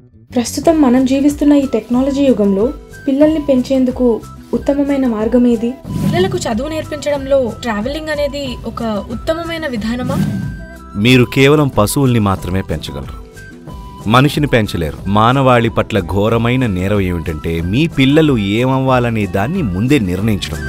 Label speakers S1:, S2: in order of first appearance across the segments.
S1: ప్రస్తుతం మనం జీవిస్తున్న ఈ టెక్నాలజీ యుగంలో పిల్లల్ని పెంచేందుకు ఉత్తమమైన మార్గం ఏది పిల్లలకు చదువు నేర్పించడంలో ట్రావెలింగ్ అనేది ఒక ఉత్తమమైన విధానమా
S2: మీరు కేవలం పశువుల్ని మాత్రమే పెంచగలరు మనిషిని పెంచలేరు మానవాళి పట్ల ఘోరమైన నేరం ఏమిటంటే మీ పిల్లలు ఏమవ్వాలనే దాన్ని ముందే నిర్ణయించడం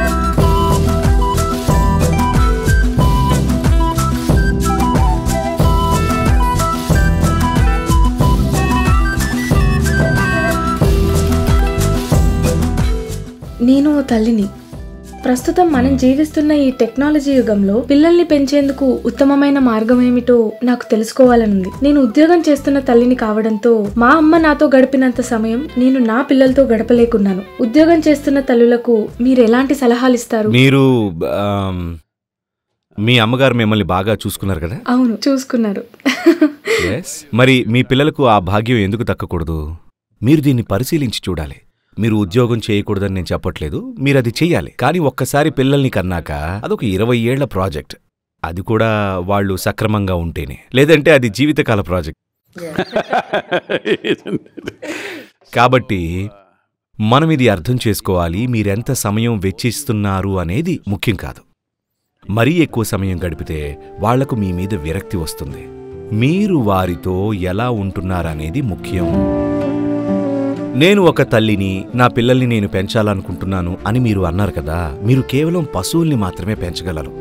S1: నేను ఓ తల్లిని ప్రస్తుతం మనం జీవిస్తున్న ఈ టెక్నాలజీ యుగంలో పిల్లల్ని పెంచేందుకు ఉత్తమమైన మార్గం ఏమిటో నాకు తెలుసుకోవాలనుంది నేను ఉద్యోగం చేస్తున్న తల్లిని కావడంతో మా అమ్మ నాతో గడిపినంత సమయం నేను నా పిల్లలతో గడపలేకున్నాను ఉద్యోగం చేస్తున్న తల్లులకు మీరు ఎలాంటి సలహాలు ఇస్తారు
S2: మీరు ఆమ్, మీ అమ్మగారు మిమ్మల్ని బాగా చూసుకున్నారు కదా
S1: అవును చూసుకున్నారు
S2: Yes. మరి మీ పిల్లలకు ఆ భాగ్యం ఎందుకు దక్కకూడదు మీరు దీన్ని పరిశీలించి చూడాలి మీరు ఉద్యోగం చేయకూడదని నేను చెప్పట్లేదు మీరు అది చెయ్యాలి కానీ ఒక్కసారి పిల్లల్ని కన్నాక అదొక ఇరవై ఏళ్ల ప్రాజెక్ట్ అది కూడా వాళ్ళు సక్రమంగా ఉంటేనే లేదంటే అది జీవితకాల ప్రాజెక్ట్
S3: Isn't it?
S2: కాబట్టి మనం ఇది అర్థం చేసుకోవాలి మీరెంత సమయం వెచ్చిస్తున్నారు అనేది ముఖ్యం కాదు మరీ ఎక్కువ సమయం గడిపితే వాళ్లకు మీ మీద విరక్తి వస్తుంది మీరు వారితో ఎలా ఉంటున్నారనేది ముఖ్యం నేను ఒక తల్లిని నా పిల్లల్ని నేను పెంచాలనుకుంటున్నాను అని మీరు అన్నారు కదా మీరు కేవలం పశువుల్ని మాత్రమే పెంచగలరు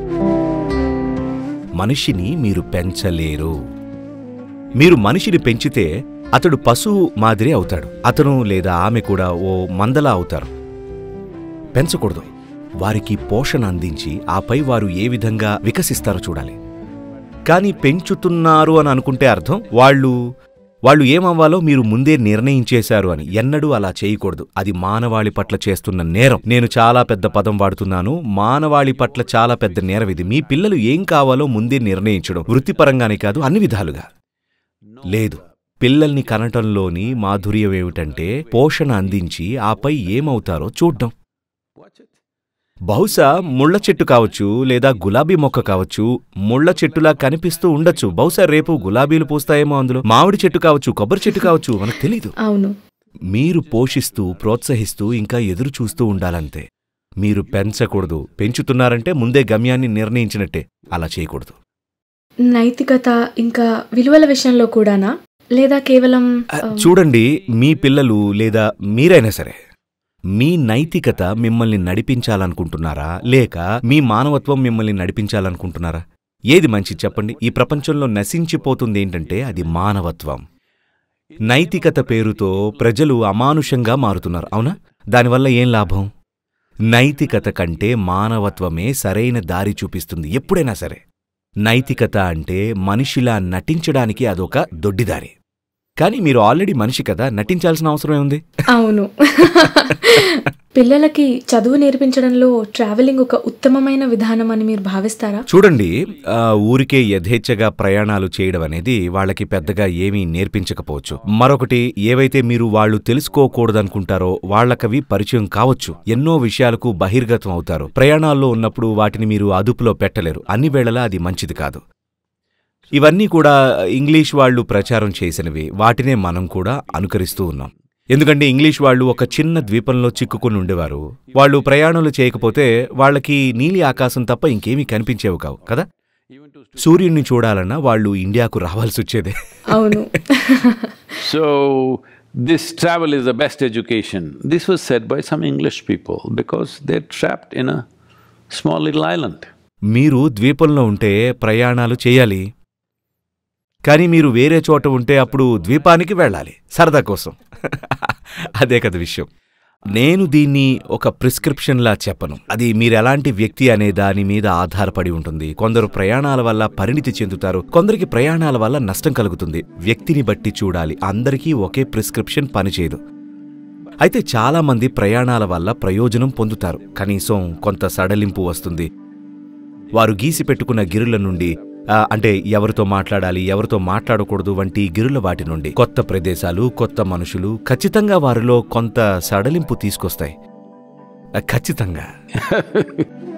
S2: మనిషిని మీరు పెంచలేరు మీరు మనిషిని పెంచితే అతడు పశువు మాదిరి అవుతాడు అతను లేదా ఆమె కూడా ఓ మందలా అవుతారు పెంచకూడదు వారికి పోషణ అందించి ఆపై వారు ఏ విధంగా వికసిస్తారో చూడాలి కానీ పెంచుతున్నారు అని అనుకుంటే అర్థం వాళ్ళు వాళ్ళు ఏమవ్వాలో మీరు ముందే నిర్ణయించేశారు అని ఎన్నడూ అలా చేయకూడదు అది మానవాళి పట్ల చేస్తున్న నేరం నేను చాలా పెద్ద పదం వాడుతున్నాను మానవాళి పట్ల చాలా పెద్ద నేరం ఇది మీ పిల్లలు ఏం కావాలో ముందే నిర్ణయించడం వృత్తిపరంగానే కాదు అన్ని విధాలుగా లేదు పిల్లల్ని కనటంలోని మాధుర్యం ఏమిటంటే పోషణ అందించి ఆపై ఏమవుతారో చూడ్డం
S3: Watch it.
S2: బహుశా ముళ్ళ చెట్టు కావచ్చు లేదా గులాబీ మొక్క కావచ్చు ముళ్ళ చెట్టులా కనిపిస్తూ ఉండొచ్చు బహుశా రేపు గులాబీలు పూస్తాయేమో అందులో మామిడి చెట్టు కావచ్చు కొబ్బరి చెట్టు కావచ్చు మనకు తెలీదు
S1: అవును
S2: మీరు పోషిస్తూ ప్రోత్సహిస్తూ ఇంకా ఎదురు చూస్తూ ఉండాలంతే మీరు పెంచకూడదు పెంచుతున్నారంటే ముందే గమ్యాన్ని నిర్ణయించినట్టే అలా చేయకూడదు
S1: నైతికత ఇంకా విలువల విషయంలో కూడానా లేదా కేవలం
S2: ఆ,
S1: ఆ,
S2: చూడండి మీ పిల్లలు లేదా మీరైనా సరే మీ నైతికత మిమ్మల్ని నడిపించాలనుకుంటున్నారా లేక మీ మానవత్వం మిమ్మల్ని నడిపించాలనుకుంటున్నారా ఏది మంచిది చెప్పండి ఈ ప్రపంచంలో నశించిపోతుంది ఏంటంటే అది మానవత్వం నైతికత పేరుతో ప్రజలు అమానుషంగా మారుతున్నారు అవునా దానివల్ల ఏం లాభం నైతికత కంటే మానవత్వమే సరైన దారి చూపిస్తుంది ఎప్పుడైనా సరే నైతికత అంటే మనిషిలా నటించడానికి అదొక దొడ్డిదారి కానీ మీరు ఆల్రెడీ మనిషి కదా నటించాల్సిన అవసరం ఏముంది
S1: అవును పిల్లలకి చదువు నేర్పించడంలో ట్రావెలింగ్ ఒక ఉత్తమమైన విధానం అని మీరు భావిస్తారా
S2: చూడండి ఆ, ఊరికే యథేచ్ఛగా ప్రయాణాలు చేయడం అనేది వాళ్ళకి పెద్దగా ఏమీ నేర్పించకపోవచ్చు మరొకటి ఏవైతే మీరు వాళ్ళు తెలుసుకోకూడదనుకుంటారో వాళ్ళకవి పరిచయం కావచ్చు ఎన్నో విషయాలకు బహిర్గతం అవుతారు ప్రయాణాల్లో ఉన్నప్పుడు వాటిని మీరు అదుపులో పెట్టలేరు అన్ని వేళలా అది మంచిది కాదు ఇవన్నీ కూడా ఇంగ్లీష్ వాళ్ళు ప్రచారం చేసినవి వాటినే మనం కూడా అనుకరిస్తూ ఉన్నాం ఎందుకంటే ఇంగ్లీష్ వాళ్ళు ఒక చిన్న ద్వీపంలో చిక్కుకుని ఉండేవారు వాళ్ళు ప్రయాణాలు చేయకపోతే వాళ్ళకి నీలి ఆకాశం తప్ప ఇంకేమీ కనిపించేవి కావు కదా
S3: Even to
S2: సూర్యుడిని చూడాలన్నా వాళ్ళు ఇండియాకు రావాల్సి వచ్చేదే
S1: అవును
S3: So, this travel is the best education. This was said by some English people because they're trapped in a small little island.
S2: మీరు ద్వీపంలో ఉంటే ప్రయాణాలు చేయాలి కానీ మీరు వేరే చోట ఉంటే అప్పుడు ద్వీపానికి వెళ్ళాలి సరదా కోసం అదే కదా విషయం నేను దీన్ని ఒక ప్రిస్క్రిప్షన్లా చెప్పను అది మీరెలాంటి వ్యక్తి అనే దాని మీద ఆధారపడి ఉంటుంది కొందరు ప్రయాణాల వల్ల పరిణితి చెందుతారు కొందరికి ప్రయాణాల వల్ల నష్టం కలుగుతుంది వ్యక్తిని బట్టి చూడాలి అందరికీ ఒకే ప్రిస్క్రిప్షన్ పనిచేయదు అయితే చాలా మంది ప్రయాణాల వల్ల ప్రయోజనం పొందుతారు కనీసం కొంత సడలింపు వస్తుంది వారు గీసి పెట్టుకున్న గిరుల నుండి ఆ, అంటే ఎవరితో మాట్లాడాలి ఎవరితో మాట్లాడకూడదు వంటి గిరుల వాటి నుండి కొత్త ప్రదేశాలు కొత్త మనుషులు ఖచ్చితంగా వారిలో కొంత సడలింపు తీసుకొస్తాయి ఆ, ఖచ్చితంగా